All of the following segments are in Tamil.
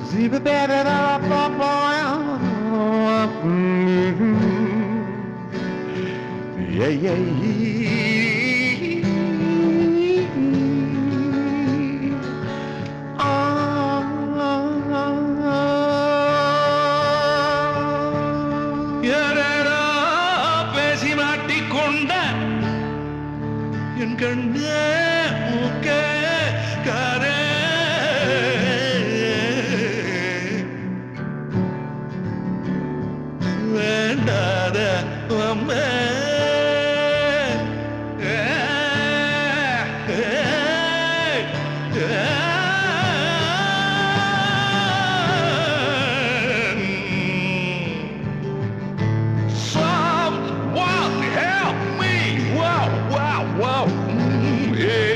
Yeah, yeah, யாரேடா பேசி மாட்டிக்கொண்ட என் கண்ணே மூக்கே காரே வேண்டாத அம்மே Someone help me! Wow, wow, wow! Mm,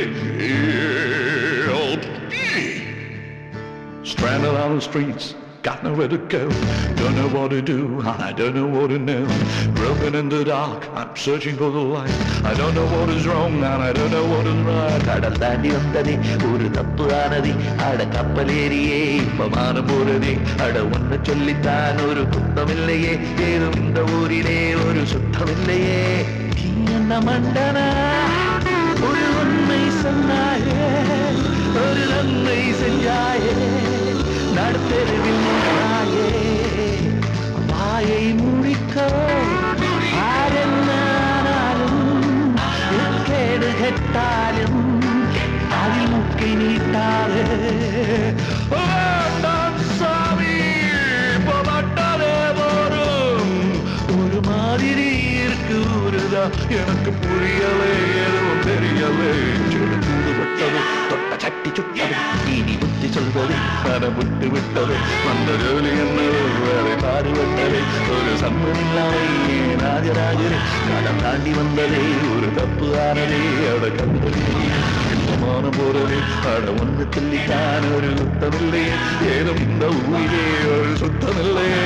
Help me! Stranded on the streets, got nowhere to go. Don't know what to do, I don't know what to know. Groping in the dark, I'm searching for the light. I don't know what is wrong and I don't know what is right. கடல் தாண்டி வந்ததே ஒரு தப்பு ஆனதே அட கப்பலேறியே இப்ப மானம் போறதே அட ஒன்ன சொல்லித்தான் ஒரு குத்தமில்லையே ஏதும் இந்த ஊரிலே ஒரு சுத்தமில்லையே நீ என்ன மண்டனா ஒரு உண்மை சொன்னாயே ஒரு நன்மை செஞ்சாயே நடுத்தெருவில் நின்றாயே வாயை முடிக்கோ ஆரென்னாலும் கேடு கெட்டாலும் அதில் முக்கை நீட்டாது வேண்டாம் சாமி பவட்டாலே போரும் ஒரு மாதிரி இருக்கு ஊருதா எனக்கு புரியலே எதுவும் தெரியலே செடு கூடுபட்டது தொட்ட சட்டி சுட்டது இனி புத்தி சொல்வது மனம் விட்டு விட்டது வந்த ஜோலி என்னது வேலை பாடுபட்டது ஒரு சம்மதில்லாமை ராஜராஜரே கடம் தாண்டி வந்ததே ஒரு தப்பு ஆனதே அட கண்டதே மான போறதே அட ஒன்று சொல்லித்தான் ஒரு சுத்தமில்லையே ஏதும் இந்த ஊரிலே ஒரு சுத்தமில்லையே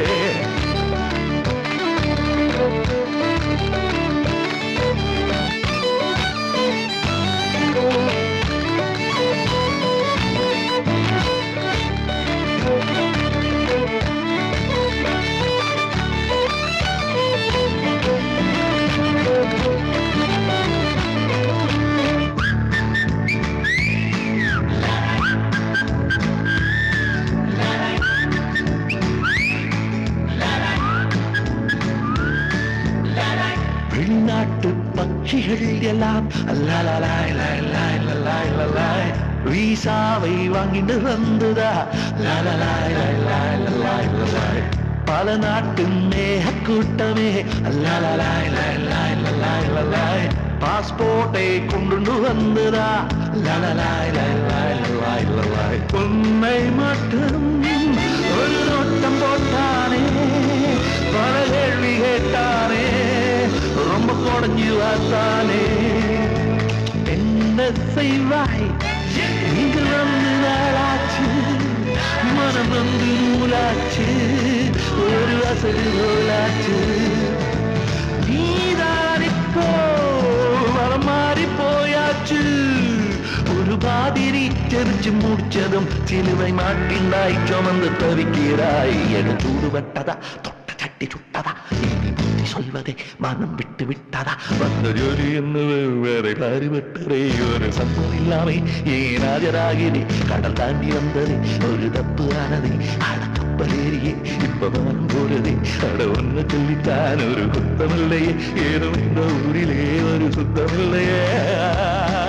வெளிநாட்டு பட்சிகள் எல்லாம் லலலாய் லாய் லாய் லலாய் லலாய் வீசாவை வாங்கிட்டு வந்ததா லலலாய் லாய் லாய் லலாய் லலாய் பல நாட்டு மேக கூட்டமே லலலாய் லாய் லாய் லலாய் லலாய் பாஸ்போர்ட்டை கொண்டு வந்ததா லலலாய் லாய் லாய் லலாய் லலாய் உண்மை மட்டும் ஒரு நோட்டம் போட்டானே பல கேள்வி கேட்டானே ரொம்ப குடஞ்சி வாத்தானே என்ன செய்வாய் இங்கு வந்து நாளாச்சு மனம் வந்து நூலாச்சு ஒரு அசடு நூலாச்சு நீதான் இப்போ வரம் மாறி போயாச்சு ஒரு பாதிரி தெரிச்சு முடிச்சதும் சிலுவை மாட்டினாய் சுமந்து தவிக்கிறாய் எடு சூடுபட்டதா தொட்ட சட்டி சுட்டதா இனி புத்தி சொல்வதே மனம் விட்டு விட்டதா வந்த ஜோலி என்னது வேற பாரிபட்டதே ஒரு சம்பவம் இல்லாமை ஏன் ஆஜராகினே கடல் தாண்டி வந்ததே ஒரு தப்பு ஆனதே அட கப்பலேறியே இப்ப மனம் போறதே அட ஒன்னு சொல்லித்தான் ஒரு குத்தமில்லையே ஏனும் இந்த ஊரிலே ஒரு சுத்தமில்லையே